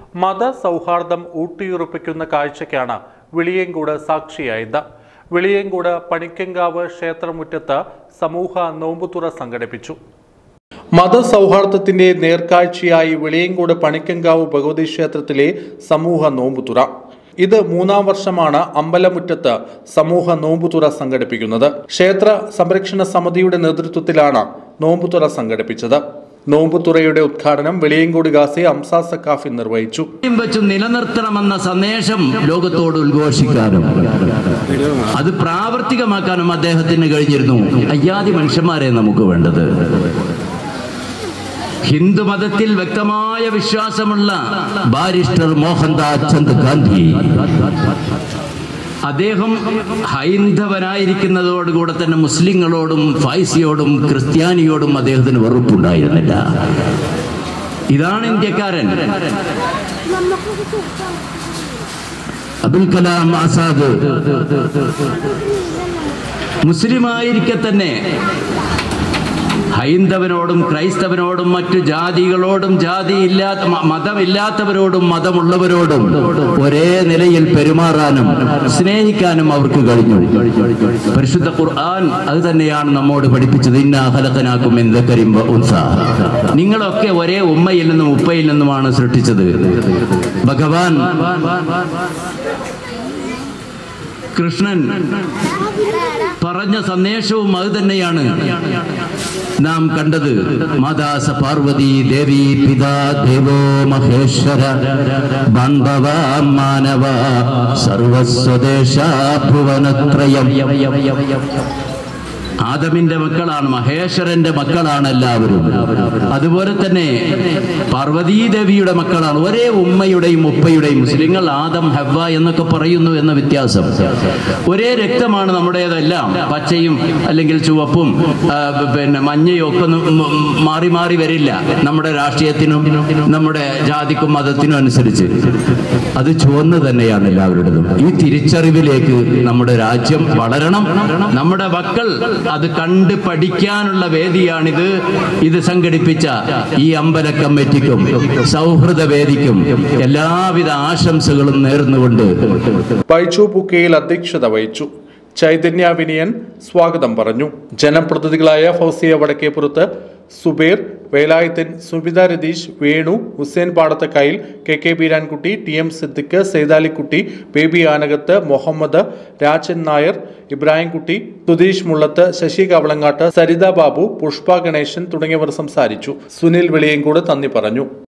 മതസൗഹാർദ്ദം ഊട്ടിയുറപ്പിക്കുന്ന കാഴ്ചയ്ക്കാണ് വിളിയങ്കോട് സാക്ഷിയായത് വിളിയങ്കോട് പണിക്കങ്കാവ് ക്ഷേത്രമുറ്റത്ത് സമൂഹ നോമ്പുതുറ സംഘടിപ്പിച്ചു മതസൗഹാർദ്ദത്തിന്റെ നേർക്കാഴ്ചയായി വെളിയങ്കോട് പണിക്കങ്കാവ് ഭഗവതി ക്ഷേത്രത്തിലെ സമൂഹ നോമ്പുതുറ ഇത് മൂന്നാം വർഷമാണ് അമ്പലമുറ്റത്ത് സമൂഹ നോമ്പുതുറ സംഘടിപ്പിക്കുന്നത് ക്ഷേത്ര സംരക്ഷണ സമിതിയുടെ നേതൃത്വത്തിലാണ് നോമ്പുതുറ സംഘടിപ്പിച്ചത് നോമ്പുതുറയുടെ ഉദ്ഘാടനം വെളിയങ്കോട് ഗാസി അംസാ സക്കാഫി നിർവഹിച്ചു യും വെച്ചും നിലനിർത്തണമെന്ന സന്ദേശം ലോകത്തോട് ഉദ്ഘോഷിക്കാനും അത് പ്രാവർത്തികമാക്കാനും അദ്ദേഹത്തിന് കഴിഞ്ഞിരുന്നു അയ്യാതി മനുഷ്യന്മാരെ നമുക്ക് വേണ്ടത് ഹിന്ദു മതത്തിൽ വ്യക്തമായ വിശ്വാസമുള്ള ബാരിസ്റ്റർ മോഹൻദാസ് ചന്ദ് ഗാന്ധി അദ്ദേഹം ഹൈന്ദവനായിരിക്കുന്നതോടുകൂടെ തന്നെ മുസ്ലിങ്ങളോടും ഫൈസിയോടും ക്രിസ്ത്യാനിയോടും അദ്ദേഹത്തിന് വെറുപ്പുണ്ടായിരുന്നില്ല ഇതാണ് ഇന്ത്യക്കാരൻ അബുൽ കലാം ആസാദ് മുസ്ലിമായിരിക്കെ തന്നെ ഹൈന്ദവനോടും ക്രൈസ്തവനോടും മറ്റു ജാതികളോടും ജാതി ഇല്ലാത്ത മ- മതമില്ലാത്തവരോടും മതമുള്ളവരോടും ഒരേ നിലയിൽ പെരുമാറാനും സ്നേഹിക്കാനും അവർക്ക് കഴിഞ്ഞു പരിശുദ്ധ ഖുർആൻ അത് തന്നെയാണ് നമ്മോട് പഠിപ്പിച്ചത് ഇന്നാ ഹലക്കനാക്കും എന്തൊക്കെയും ഉൻസ നിങ്ങളൊക്കെ ഒരേ ഉമ്മയിൽ നിന്നും ഉപ്പയിൽ നിന്നുമാണ് സൃഷ്ടിച്ചത് ഭഗവാൻ കൃഷ്ണൻ പറഞ്ഞ സന്ദേശവും അത് തന്നെയാണ് നാം കണ്ടത് മാതാസ പാർവതി ദേവി പിതാ ദേവോ മഹേശ്വര ബാന്ധവ മാനവ സർവസ്വദേശ ഭുവനത്രയം ആദമിന്റെ മക്കളാണ് മഹേശ്വരന്റെ മക്കളാണ് എല്ലാവരും അതുപോലെ തന്നെ പാർവതീദേവിയുടെ മക്കളാണ് ഒരേ ഉമ്മയുടെയും ഉപ്പയുടെയും മുസ്ലിങ്ങൾ ആദം ഹവ്വ എന്നൊക്കെ പറയുന്നു എന്ന വ്യത്യാസം ഒരേ രക്തമാണ് നമ്മുടേതെല്ലാം പച്ചയും അല്ലെങ്കിൽ ചുവപ്പും ആ, പിന്നെ മഞ്ഞയും ഒക്കെ ഒന്നും മ- മാറി മാറി വരില്ല നമ്മുടെ രാഷ്ട്രീയത്തിനും നമ്മുടെ ജാതിക്കും മതത്തിനും അനുസരിച്ച് അത് ചുവന്ന് തന്നെയാണ് എല്ലാവരുടേതും ഈ തിരിച്ചറിവിലേക്ക് നമ്മുടെ രാജ്യം വളരണം നമ്മുടെ മക്കൾ അത് കണ്ട് പഠിക്കാനുള്ള വേദിയാണിത് ഇത് സംഘടിപ്പിച്ച ഈ അമ്പല കമ്മിറ്റിക്കും സൗഹൃദ വേദിക്കും എല്ലാവിധ ആശംസകളും നേർന്നുകൊണ്ട് ബൈജു പുക്കയിൽ അധ്യക്ഷത വഹിച്ചു ചൈതന്യ വിനയൻ സ്വാഗതം പറഞ്ഞു ജനപ്രതിനിധികളായ Fauzia Vadakkepurath Zubair Velayudhan Subitha Ratheesh Venu Hussain Padathakkayil K K Beerankutty T M Siddique Saithalikutty Baby Anakath Muhammad Rajan Nair Ibrahimkutty Sudheesh Mullath Sasi Kavalangattu Saritha Babu Pushpa Ganesan തുടങ്ങിയവർ സംസാരിച്ചു സുനിൽ വെളിയങ്കോട് നന്ദി പറഞ്ഞു